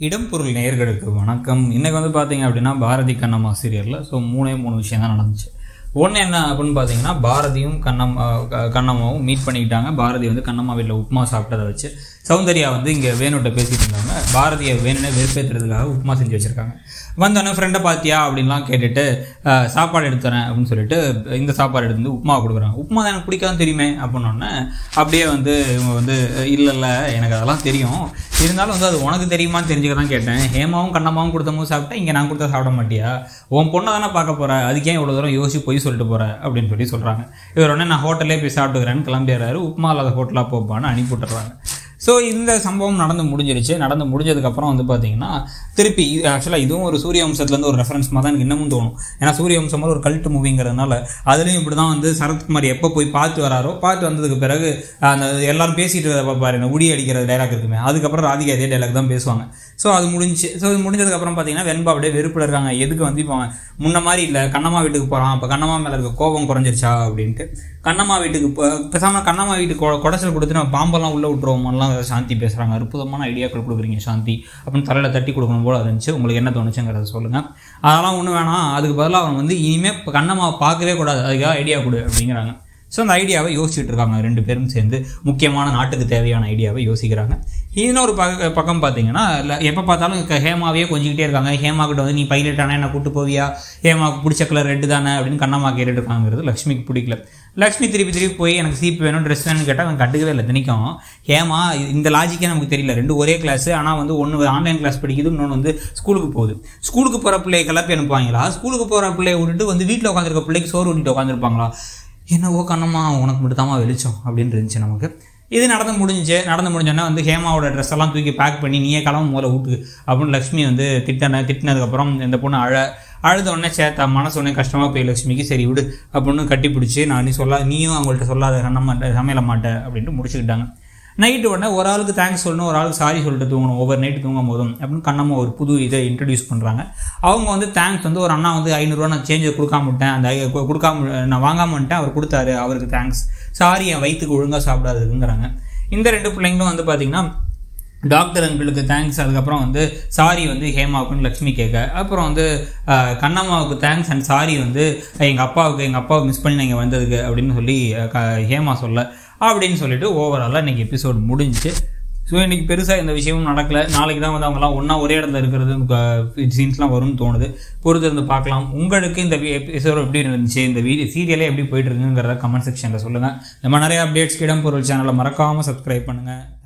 இடம்பொருள் நேயர்களுக்கு வணக்கம் இன்னைக்கு வந்து பார்த்தீங்க அப்படின்னா பாரதி கண்ணம்மா சீரியலில் ஸோ மூணே மூணு விஷயம் தான் நடந்துச்சு ஒன்று என்ன அப்படின்னு பார்த்தீங்கன்னா பாரதியும் கண்ணம் க- கண்ணம்மாவும் மீட் பண்ணிக்கிட்டாங்க பாரதி வந்து கண்ணம்மா வீட்டில் உப்புமா சாப்பிட்டதை வச்சு சௌந்தர்யா வந்து இங்கே வேணுட்ட பேசிட்டு இருந்தாங்க பாரதியை வேணும்னே வெறுப்பேற்றுறதுக்காக உப்புமா செஞ்சு வச்சுருக்காங்க வந்தோடனே ஃப்ரெண்டை பார்த்தியா அப்படின்லாம் கேட்டுட்டு அஹ், சாப்பாடு எடுத்து தரேன் அப்படின்னு சொல்லிட்டு இந்த சாப்பாடு எடுத்து வந்து உப்புமா கொடுக்குறாங்க உப்புமா தான் எனக்கு பிடிக்காதுன்னு தெரியுமே அப்படின்னோடனே அப்படியே வந்து இவங்க வந்து இல்லை இல்லை எனக்கு அதெல்லாம் தெரியும் இருந்தாலும் வந்து அது உனக்கு தெரியுமான்னு தெரிஞ்சுக்க தான் கேட்டேன் ஹேமாவும் கண்ணம்மாவும் கொடுத்தமும் சாப்பிட்டா இங்கே நான் கொடுத்தா சாப்பிட மாட்டியா உன் பொண்ணை தானே பார்க்க போற அதுக்கே இவ்வளோ தூரம் யோசிச்சு போய் சொல்லிட்டு போற அப்படின்னு சொல்லி சொல்கிறாங்க இவர் உடனே நான் ஹோட்டலே போய் சாப்பிட்டுக்கிறேன்னு கிளம்பிடுறாரு உப்புமா இல்லாத ஹோட்டலாக போப்பான்னு அனுப்பி விட்டுறாங்க ஸோ இந்த சம்பவம் நடந்து முடிஞ்சிருச்சு நடந்து முடிஞ்சதுக்கப்புறம் வந்து பார்த்தீங்கன்னா திருப்பி ஆக்சுவலாக இதுவும் ஒரு சூரிய வம்சத்துலேருந்து ஒரு ரெஃபரன்ஸ் மாதிரி தான் எனக்கு இன்னமும் தோணும் ஏன்னா சூரிய வம்சம் மாதிரி ஒரு கல்ட்டு மூவிங்கிறதுனால அதுலேயும் இப்படி தான் வந்து சரத்குமார் எப்போ போய் பார்த்து வராரோ பார்த்து வந்ததுக்கு பிறகு அந்த எல்லாரும் பேசிட்டு இருக்க பாரு இந்த உடி அடிக்கிற டைலாக் இருக்குமே அதுக்கப்புறம் ராதிகா அதே டைலாக் தான் பேசுவாங்க ஸோ அது முடிஞ்சு ஸோ இது முடிஞ்சதுக்கப்புறம் பார்த்தீங்கன்னா வெண்பா அப்படியே வெறுப்பில் இருக்காங்க எதுக்கு வந்து இப்போ அவன் முன்ன மாதிரி இல்லை கண்ணம்மா வீட்டுக்கு போகிறான் அப்போ கண்ணம்மா மேலே இருக்க கோபம் குறைஞ்சிருச்சா அப்படின்ட்டு கண்ணம்மா வீட்டுக்கு போ பேசாமல் கண்ணம்மா வீட்டுக்கு கொ- குடைச்சல் கொடுத்து நம்ம பாம்பெல்லாம் உள்ளே விட்டுருவோமெல்லாம் சாந்தி பேசுகிறாங்க அற்புதமான ஐடியாக்கள் கொடுக்குறீங்க சாந்தி அப்படின்னு தலையில் தட்டி கொடுக்கணும் போல இருந்துச்சு உங்களுக்கு என்ன தோணுச்சுங்கிறத சொல்லுங்கள் அதெல்லாம் ஒன்றும் வேணாம் அதுக்கு பதிலாக அவன் வந்து இனிமேல் இப்போ கண்ணம்மாவை பார்க்கவே கூடாது அதுக்காக ஐடியா கொடு அப்படிங்கிறாங்க ஸோ அந்த ஐடியாவை யோசிச்சுட்டு இருக்காங்க ரெண்டு பேரும் சேர்ந்து முக்கியமான நாட்டுக்கு தேவையான ஐடியாவை யோசிக்கிறாங்க இன்னொரு பக்க பக்கம் பார்த்தீங்கன்னா எப்போ பார்த்தாலும் க- ஹேமாவையே கொஞ்சிக்கிட்டே இருக்காங்க ஹேமா கிட்ட வந்து நீ பைலட் ஆனால் என்ன கூட்டு போவியா ஹேமாவுக்கு பிடிச்ச கலர் ரெட்டு தானே அப்படின்னு கண்ணம்மா கேட்டுட்டு இருக்காங்கிறது லக்ஷ்மிக்கு பிடிக்கல லக்ஷ்மி திருப்பி திருப்பி போய் எனக்கு சீப் வேணும் ட்ரெஸ் வேணும்னு கேட்டால் அவன் கண்டுக்கவே இல்லை திணிக்கும் ஹேமா இந்த லாஜிக்கே நமக்கு தெரியல ரெண்டு ஒரே கிளாஸ் ஆனால் வந்து ஒன்று ஆன்லைன் கிளாஸ் படிக்குது இன்னொன்று வந்து ஸ்கூலுக்கு போகுது ஸ்கூலுக்கு போகிற பிள்ளையை கிளப்பி அனுப்புவாங்களா ஸ்கூலுக்கு போகிற பிள்ளையை விட்டுட்டு வந்து வீட்டில் உட்காந்துருக்க பிள்ளைக்கு சோறு ஊட்டிட்டு உட்காந்துருப்பாங்களா என்னவோ கண்ணம்மா உனக்கு மட்டும் தாமா வெளிச்சம் அப்படின்னு இருந்துச்சு நமக்கு இது நடந்து முடிஞ்சுச்சு நடந்து முடிஞ்சோடனே வந்து ஹேமாவோட ட்ரெஸ் எல்லாம் தூக்கி பேக் பண்ணி நீயே கிளம்ப முதல்ல வீட்டுக்கு அப்படின்னு லக்ஷ்மி வந்து திட்டின திட்டினதுக்கப்புறம் இந்த பொண்ணு அழ அழுத உடனே சேத்தா மனசு உடனே கஷ்டமாக போய் லக்ஷ்மிக்கு சரி விடு அப்படின்னு கட்டி பிடிச்சி நான் நீ சொல்லாத நீயும் அவங்கள்ட்ட சொல்லாத கண்ணம்மா சமையல மாட்டேன் அப்படின்ட்டு முடிச்சுக்கிட்டாங்க நைட்டு உடனே ஒரு ஆளுக்கு தேங்க்ஸ் சொல்லணும் ஒரு ஆளுக்கு சாரி சொல்லிட்டு தூங்கணும் ஒவ்வொரு நைட்டு தூங்கும் போதும் அப்படின்னு கண்ணம்மா ஒரு புது இதை இன்ட்ரடியூஸ் பண்ணுறாங்க அவங்க வந்து தேங்க்ஸ் வந்து ஒரு அண்ணா வந்து ஐநூறுரூவா நான் சேஞ்சை கொடுக்காம விட்டேன் அந்த ஐ- கு- கொடுக்காம நான் வாங்காம விட்டேன் அவர் கொடுத்தாரு அவருக்கு தேங்க்ஸ் சாரி என் வயிற்றுக்கு ஒழுங்காக சாப்பிடாதுங்கிறாங்க இந்த ரெண்டு பிள்ளைங்களும் வந்து பார்த்தீங்கன்னா டாக்டர் அங்கிளுக்கு தேங்க்ஸ் அதுக்கப்புறம் வந்து சாரி வந்து ஹேமாவுக்குன்னு லக்ஷ்மி கேட்க அப்புறம் வந்து அஹ், கண்ணம்மாவுக்கு தேங்க்ஸ் அண்ட் சாரி வந்து எங்கள் அப்பாவுக்கு எங்கள் அப்பாவை மிஸ் பண்ணி நீங்கள் வந்ததுக்கு அப்படின்னு சொல்லி அஹ், க- ஹேமா சொல்ல அப்படின்னு சொல்லிட்டு ஓவராலாக இன்னைக்கு எபிசோட் முடிஞ்சுச்சு ஸோ இன்னைக்கு பெருசாக இந்த விஷயமும் நடக்கல நாளைக்கு தான் வந்து அவங்கலாம் ஒன்றா ஒரே இடத்துல இருக்கிறது சீன்ஸ்லாம் வரும்னு தோணுது பொறுத்து இருந்து பார்க்கலாம் உங்களுக்கு இந்த எபிசோட் எப்படி இருந்துச்சு இந்த வீடியோ சீரியலே எப்படி போயிட்டு இருக்குங்கிறத கமெண்ட் செக்ஷனில் சொல்லுங்கள் நம்ம நிறைய அப்டேட்ஸ் இடம்பொருள் சேனலை மறக்காமல் சப்ஸ்கிரைப் பண்ணுங்கள்